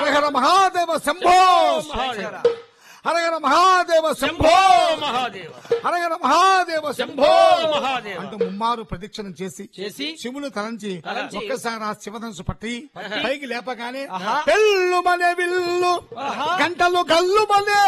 హరహర మహాదేవ శంభో మహాదేవ హరహర మహాదేవ శంభో శంభో మహాదేవ హరహర మహాదేవ శంభో శంభో మహాదేవ అంటూ ముమ్మారు ప్రదక్షిణం చేసి చేసి శివుని తలంచి తలంచి ఒక్కసారి ఆ శివధనుసు పట్టి పట్టి పైకి లేపగానే ఆహా. పెళ్ళు మనే విల్లు గంటలు గల్లు మనే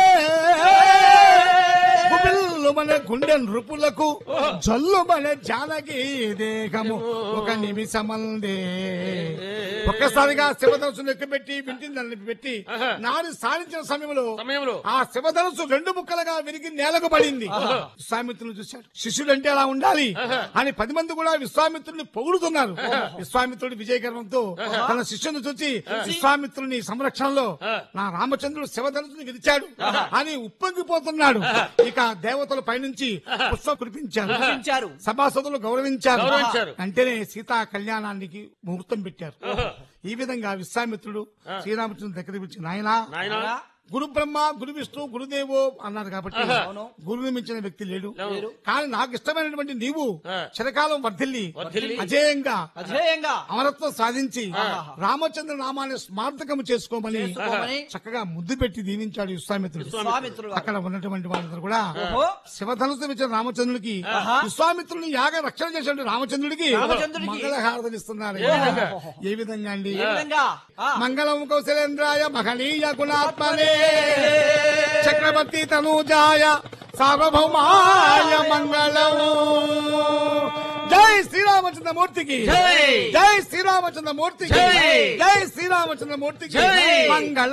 పిల్లు మన గుండె నృపులకు జల్లు మన జానకి దేహము ఒక నిమిషమందే ఒక్కసారిగా శివధనుసు నెక్కిపెట్టి వింటిని దాన్ని పెట్టి నాడు సాధించిన సమయంలో సమయంలో ఆ శివధనుసు రెండు ముక్కలుగా విరిగి నేలకు పడింది విశ్వామిత్రుని చూశాడు శిష్యుడు అంటే అలా ఉండాలి అని పది మంది కూడా విశ్వామిత్రుని పొగుడుతున్నారు విశ్వామిత్రుడి విజయగర్వంతో తన శిష్యుని చూసి విశ్వామిత్రుని సంరక్షణలో నా రామచంద్రుడు శివధనుసుని గెలిచాడు అని ఉప్పొంగిపోతున్నాడు ఇక దేవతలు పైనుంచి పుష్ప కురిపించారు కురిపించారు. సభాసదులు గౌరవించారు గౌరవించారు. అంటేనే సీతా కళ్యాణానికి ముహూర్తం పెట్టారు ఈ విధంగా విశ్వామిత్రుడు శ్రీరామచంద్రుని దగ్గర పిలిచి నాయనా నాయన గురు బ్రహ్మ గురు విష్ణు గురుదేవో అన్నారు కాబట్టి అవును. గురువుని మించిన వ్యక్తి లేడు లేడు. కానీ నాకు ఇష్టమైనటువంటి నీవు ఆ. చిరకాలం వర్ధిల్లి వర్ధిల్లి. అజేయంగా అజేయంగా అమరత్వం సాధించి రామచంద్ర నామాన్ని స్మార్థకము చేసుకోమని చేసుకోమని చక్కగా ముద్దు పెట్టి దీవించాడు విశ్వామిత్రుడు విశ్వామిత్రుడు గారు. అక్కడ ఉన్నటువంటి వాళ్ళందరూ కూడా ఓహో శివధనుసు ఇచ్చిన రామచంద్రుడికి ఆహా. విశ్వామిత్రుని యాగ రక్షణ చేసిన రామచంద్రుడికి రామచంద్రుడికి. మంగళహారతలు ఇస్తున్నారు ఏ విధంగా అండి ఏ విధంగా ఆ, మంగళం కౌశలేంద్రాయ మహనీయ గుణాత్మనే చక్రవర్తి తనూజాయ సార్వభౌమాయ మంగళం జై శ్రీరామచంద్రమూర్తికి జై. జై శ్రీరామచంద్రమూర్తికి జై. జై శ్రీరామచంద్రమూర్తికి జై. మంగళ